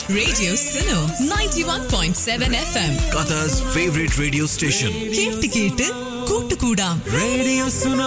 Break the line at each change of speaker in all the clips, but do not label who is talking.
Radio Suno 91.7 FM.
Qatar's favorite radio station.
കേട്ട് കേട്ട് കൂട്ടുകൂടാം
Radio Suno.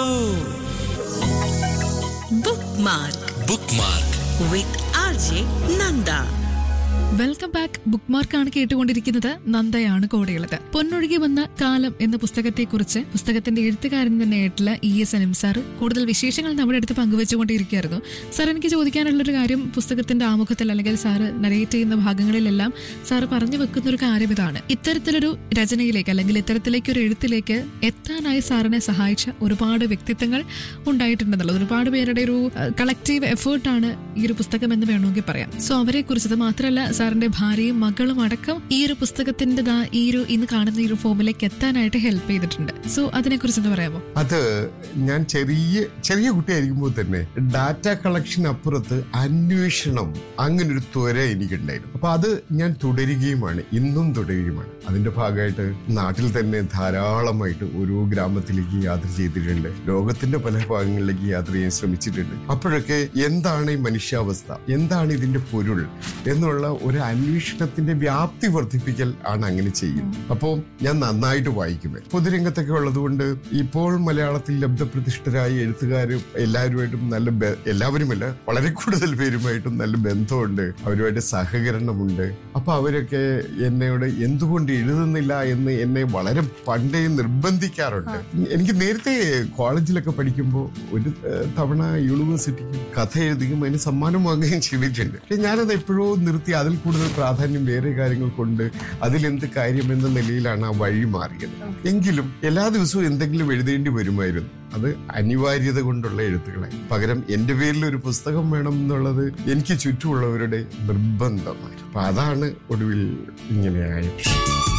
Bookmark
Bookmark.
with RJ Nanda.
Welcome back ബുക്ക് മാർക്കാണ് കേട്ടുകൊണ്ടിരിക്കുന്നത് നന്ദയാണ് കൂടെയുള്ളത് പൊന്നൊഴുകി വന്ന കാലം എന്ന പുസ്തകത്തെക്കുറിച്ച് പുസ്തകത്തിന്റെ എഴുത്തുകാരൻ തന്നെയായിട്ടുള്ള E S N M sir കൂടുതൽ വിശേഷങ്ങൾ നമ്മുടെ അടുത്ത് പങ്കുവെച്ചുകൊണ്ടിരിക്കുകയായിരുന്നു സാർ എനിക്ക് ചോദിക്കാനുള്ളൊരു കാര്യം പുസ്തകത്തിന്റെ ആമുഖത്തിൽ അല്ലെങ്കിൽ സാറ് നരേറ്റ് ചെയ്യുന്ന ഭാഗങ്ങളിലെല്ലാം സാറ് പറഞ്ഞു വെക്കുന്ന ഒരു കാര്യം ഇതാണ് ഇത്തരത്തിലൊരു രചനയിലേക്ക് അല്ലെങ്കിൽ ഇത്തരത്തിലേക്ക് ഒരു എഴുത്തിലേക്ക് എത്താനായി സാറിനെ സഹായിച്ച ഒരുപാട് വ്യക്തിത്വങ്ങൾ ഉണ്ടായിട്ടുണ്ടെന്നുള്ളത് ഒരുപാട് പേരുടെ ഒരു കളക്റ്റീവ് എഫേർട്ടാണ് ഈ ഒരു പുസ്തകം എന്ന് വേണമെങ്കിൽ പറയാം സോ അവരെ കുറിച്ച് അത് മാത്രമല്ല സാറിന്റെ ഭാര്യയും മകളും അടക്കം ഈ ഒരു പുസ്തകത്തിന്റെ ദാ ഈ ഒരു ഇന്ന് കാണുന്ന ഈ ഒരു ഫോമിലേക്ക് എത്താനായിട്ട് ഹെൽപ്പ് ചെയ്തിട്ടുണ്ട് സോ അതിനെ കുറിച്ച് ഒന്ന് പറയാമോ
അത് ഞാൻ ചെറിയ ചെറിയ കുട്ടിയായിരിക്കുമ്പോൾ തന്നെ ഡാറ്റ കളക്ഷൻ അപ്പുറത്ത് അന്വേഷണം അങ്ങനെ ഒരു ത്വര എനിക്കുണ്ടായിരുന്നു അപ്പൊ അത് ഞാൻ തുടരുകയുമാണ് ഇന്നും തുടരുകയുമാണ് അതിന്റെ ഭാഗമായിട്ട് നാട്ടിൽ തന്നെ ധാരാളമായിട്ട് ഓരോ ഗ്രാമത്തിലേക്ക് യാത്ര ചെയ്തിട്ടുണ്ട് ലോകത്തിന്റെ പല ഭാഗങ്ങളിലേക്ക് യാത്ര ചെയ്യാൻ ശ്രമിച്ചിട്ടുണ്ട് അപ്പോഴൊക്കെ എന്താണ് ഈ മനുഷ്യാവസ്ഥ എന്താണ് ഇതിന്റെ പൊരുൾ എന്നുള്ള ഒരു അന്വേഷണത്തിന്റെ വ്യാപ്തി വർദ്ധിപ്പിക്കൽ ആണ് അങ്ങനെ ചെയ്യുന്നത് അപ്പോൾ ഞാൻ നന്നായിട്ട് വായിക്കുമേ പൊതുരംഗത്തൊക്കെ ഉള്ളതുകൊണ്ട് ഇപ്പോൾ മലയാളത്തിൽ ലബ്ധപ്രതിഷ്ഠരായ എഴുത്തുകാരും എല്ലാവരുമായിട്ടും നല്ല ബ- എല്ലാവരുമല്ല വളരെ കൂടുതൽ പേരുമായിട്ടും നല്ല ബന്ധമുണ്ട് അവരുമായിട്ട് സഹകരണമുണ്ട് അപ്പൊ അവരൊക്കെ എന്നോട് എന്തുകൊണ്ട് എഴുതുന്നില്ല എന്ന് എന്നെ വളരെ പണ്ടേ നിർബന്ധിക്കാറുണ്ട് എനിക്ക് നേരത്തെ കോളേജിലൊക്കെ പഠിക്കുമ്പോൾ ഒരു ഏഹ്, തവണ യൂണിവേഴ്സിറ്റിക്ക് കഥ എഴുതുകയും അതിന് സമ്മാനം വാങ്ങുകയും ചെയ്തിട്ടുണ്ട് പക്ഷെ ഞാനത് എപ്പോഴോ നിർത്തി അതിൽ കൂടുതൽ പ്രാധാന്യം വേറെ കാര്യങ്ങൾ കൊണ്ട് അതിലെന്ത് കാര്യം എന്ന നിലയിലാണ് ആ വഴി മാറിയത് എങ്കിലും എല്ലാ ദിവസവും എന്തെങ്കിലും എഴുതേണ്ടി വരുമായിരുന്നു അത് അനിവാര്യത കൊണ്ടുള്ള എഴുത്തുകളായി പകരം എന്റെ പേരിൽ ഒരു പുസ്തകം വേണം എന്നുള്ളത് എനിക്ക് ചുറ്റുമുള്ളവരുടെ നിർബന്ധമായിരുന്നു അപ്പൊ അതാണ് ഒടുവിൽ ഇങ്ങനെയായത്